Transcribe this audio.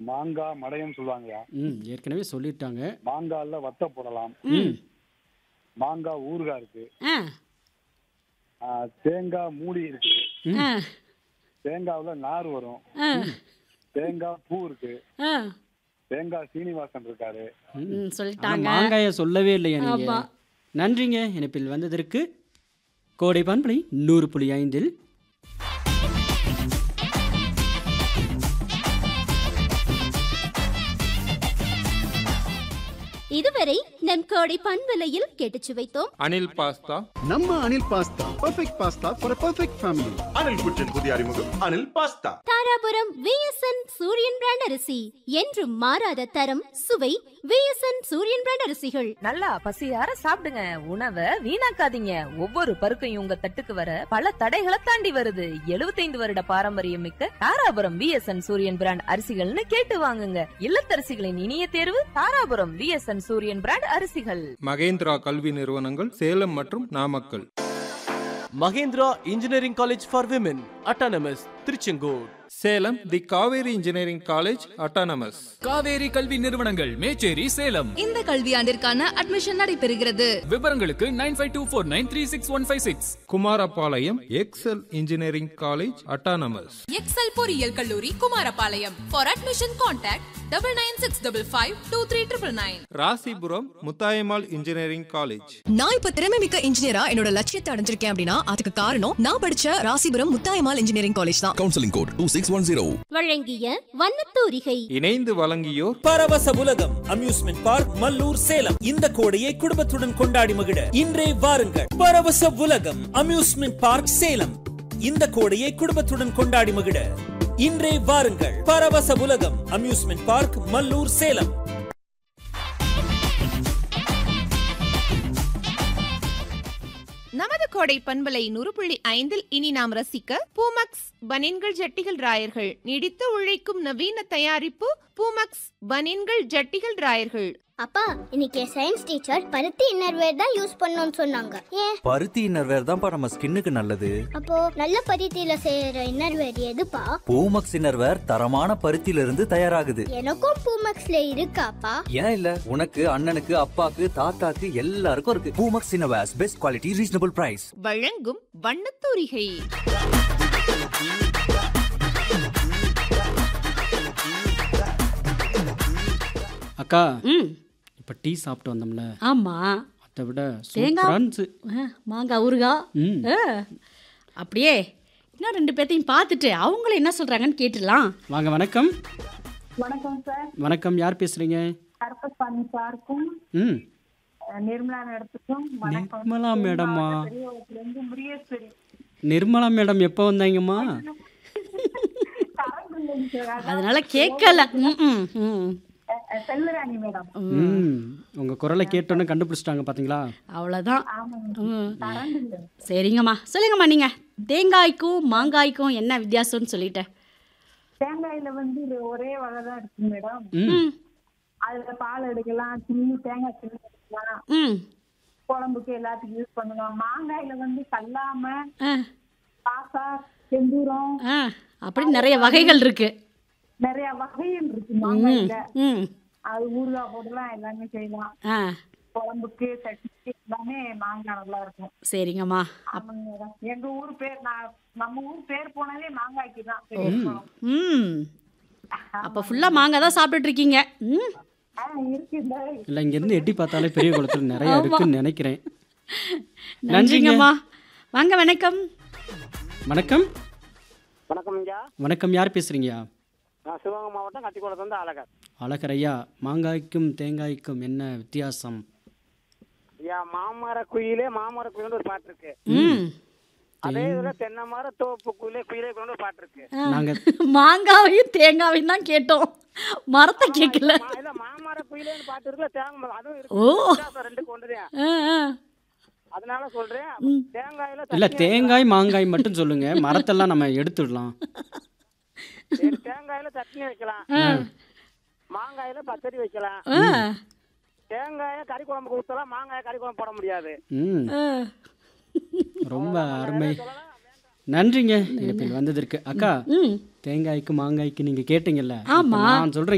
மாங்காய் மடையம் சொல்லுவாங்கய்யா ம் ஏற்கனவே சொல்லிட்டாங்க மாங்காய்ல வத்த போடலாம் ம் மாங்காய் ஊறுகாய் இருக்கு ஆ ஆ, தேங்காய் மூடி இருக்கு ஆ தேங்காவுல நார் வரும் ஆ தேங்காய் பூ இருக்கு ஆ தேங்காய் சீனிவாசன் இருக்காரு ம் ஆனா சொல்லிட்டாங்க மாங்காயை சொல்லவே இல்லையா நீங்க ஆமா. நன்றிங்க இணைப்பில் வந்ததற்கு கோடை பண்பலை நூறு புள்ளி ஐந்தில் இதுவரை நம் கோடை பண்பலையில் கேட்டுச் சுவைத்தோம் அனில் பாஸ்தா நம்ம Anil pasta perfect pasta for perfect family Anil குற்றின் புதிய அறிமுகம் Anil pasta Dharapuram VSN Sooriyan brand அரிசி என்றும் மாறாத தரம் சுவை விஎஸ்என் சூரியன் பிராண்ட் அரிசிகள் நல்லா பசியார சாப்பிடுங்க உணவை வீணாக்காதீங்க ஒவ்வொரு பருக்கையும் உங்க தட்டுக்கு வர பல தடைகளை தாண்டி வருது 75 வருட பாரம்பரியம் மிக்க தாராபுரம் விஎஸ்என் சூரியன் பிராண்ட் அரிசிகள்னு கேட்டு வாங்குங்க இல்லத்தரசிகளின் இனிய தேர்வு தாராபுரம் விஎஸ்என் சூரியன் பிராண்ட் அரிசிகள் மகேந்திரா கல்வி நிறுவனங்கள் சேலம் மற்றும் Namakkal Mahendra engineering college for women autonomous Tiruchengode Salem the Kaveri engineering college autonomous Kaveri கல்வி நிறுவனங்கள் மேச்சேரி சேலம் இந்த கல்வியாண்டிற்கான அட்மிஷன் நடைபெறுகிறது விவரங்களுக்கு nine five two four nine three six one five six Kumarapalayam Excel engineering college autonomous Excel பொறியியல் கல்லூரி Kumarapalayam for admission contact double nine six double five two three triple nine Rasipuram Muthayammal engineering college நான் இப்ப திறமை மிக்க இன்ஜினியரா என்னோட லட்சியத்தை அடைஞ்சிருக்கேன் அப்படின்னா அதுக்கு காரணம் நான் படிச்ச ராசிபுரம் முத்தாயமால் இன்ஜினியரிங் காலேஜ் தான் counselling code two six one zero வழங்கிய வண்ணத்தூரிகை இணைந்து வழங்கியோர் பரவச உலகம் அம்யூஸ்மெண்ட் பார்க் மல்லூர் சேலம் இந்த கோடையை குடும்பத்துடன் கொண்டாடி மகிழ இன்றே வாருங்கள் பரவச உலகம் அம்யூஸ்மெண்ட் பார்க் சேலம் இந்த கோடையை குடும்பத்துடன் கொண்டாடி மகிழ இன்றே வாருங்கள் பரவச உலகம் அம்யூஸ்மெண்ட் பார்க் மல்லூர் சேலம் நமது கோடை பண்பலை நூறு புள்ளி ஐந்தில் இனி நாம் ரசிக்க பூமக்ஸ் பனின்கள் ஜட்டிகள் ராயர்கள் நீடித்து உழைக்கும் நவீன தயாரிப்பு பூமக்ஸ் பனின்கள் ஜட்டிகள் ராயர்கள் அப்பா இன்னைக்கு சயின்ஸ் டீச்சர் பருத்தி இன்னர்வேர் தான் யூஸ் பண்ணணும்னு சொன்னாங்க ஏன் பருத்தி இன்னர்வேர் தான்ப்பா நம்ம ஸ்கின்னுக்கு நல்லது அப்போ நல்ல பருத்தியில செய்யற இன்னர்வேர் எதுப்பா பூமக்ஸ் இன்னர்வேர் தரமான பருத்தியில இருந்து தயாராகுது எனக்கும் பூமக்ஸ்ல இருக்காப்பா ஏன் இல்ல உனக்கு அண்ணனுக்கு அப்பாக்கு தாத்தாக்கு எல்லாருக்கும் இருக்கு Poomex innerwears best quality reasonable price வழங்கும் வண்ணத்தூரிகை அக்கா ம் இப்போ டீ சாப்பிட்டு வந்தோம்ல ஆமா அதை விட தேங்காய் சூப்பரான்ஸு ஆ, மாங்காய் ஊறுகாய் ம் ஆ, அப்படியே இன்னும் ரெண்டு பேர்த்தையும் பார்த்துட்டு அவங்கள என்ன சொல்றாங்கன்னு கேட்டுடலாம் வாங்க வணக்கம் வணக்கம் சார் வணக்கம் யார் பேசுறீங்க கருப்பசாமி சாருக்கும் ம் நிர்மலா இடத்துக்கும் நிர்மலா மேடமா இருந்து முரியேஸ்வரி நிர்மலா மேடம் எப்போ வந்தாங்கம்மா அதனால கேட்கல ம், ம், ம். செல்வராணி மேடம் ம் உங்கள் குரலை கேட்டோன்னே கண்டுபிடிச்சிட்டாங்க பார்த்தீங்களா அவ்வளோதான் ம். சரிங்கம்மா சொல்லுங்கம்மா நீங்க தேங்காய்க்கும் மாங்காய்க்கும் என்ன வித்தியாசம்னு சொல்லிட்டேன் தேங்காயில வந்து இது ஒரே வகை தான் இருக்கு மேடம் ம் அதுல பால் எடுக்கலாம் சில்லி தேங்காய் சில்லி எடுக்கலாம் ம் குழம்புக்கு எல்லாத்துக்கும் யூஸ் பண்ணுவோம் மாங்காயில வந்து கல்லாம ஆ பாசா செந்தூரம் ஆ அப்படி நிறைய வகைகள் இருக்கு நிறைய வகைகள் இருக்கு ம் மாங்காயில ம் அது ஊறுகாய் போடலாம் எல்லாமே செய்யலாம் ஆ குழம்புக்கு சட்னிக்கு எல்லாமே மாங்காய் நல்லா இருக்கும் சரிங்கம்மா ஆமாங்க மேடம் எங்க ஊர் பேர் நான் நம்ம ஊர் பேர் போனாலே மாங்காய்க்கு தான் பெரியகுளம். ம் அப்போ ஃபுல்லாக மாங்காய் தான் சாப்பிட்டுட்டு இருக்கீங்க ம் ஆ இருக்கு இந்த இல்லை இங்கேருந்து எட்டி பார்த்தாலே பெரிய குளத்தில் நிறைய இருக்குன்னு நினைக்கிறேன் நன்றிங்கம்மா வாங்க வணக்கம் வணக்கம் வணக்கம் ஐயா வணக்கம் யார் பேசுறீங்கயா நான் சிவகங்கை மாவட்டம் கத்திக்குளத்துல இருந்து அழகர் அழகர் ஐயா மாங்காய்க்கும் தேங்காய்க்கும் என்ன வித்தியாசம் ஐயா மாமர குயிலே மாமர குயிலே ஒரு பாட்டு இருக்கு ம் அதே இதுல தென்னை மர தோப்பு குயிலே குயிலே கொண்டு ஒரு பாட்டு இருக்கு நாங்கள் மாங்காவையும் தேங்காவையும் தான் கேட்டோம் மரத்தை கேட்கல மா- இல்ல மாமர குயிலேன்னு பாட்டு இருக்குல்ல தேங்காய் மரம், அதுவும் ஓ. இருக்கு வித்தியாசம் ரெண்டு கொண்டுதான் ஆ, ஆ. அதனால சொல்றேன் தேங்காயில இல்லை சட்னி தேங்காய் மாங்காய் மட்டும் சொல்லுங்க மரத்தெல்லாம் நம்ம எடுத்துடலாம் சரி, தேங்காயில சட்னி வைக்கலாம் ஆ. மாங்காயில பச்சடி வைக்கலாம் ஆ. தேங்காய கறி குழம்புக்கு ஊத்தலாம் மாங்காய கறி குழம்பு போட முடியாது ம் ஆ. ரொம்ப அருமை நன்றிங்க இணைப்பில் வந்ததற்கு அக்கா ம் தேங்காய்க்கு மாங்காய்க்கு நீங்க கேட்டீங்கல்ல ஆமா. இப்ப நான் சொல்றேன்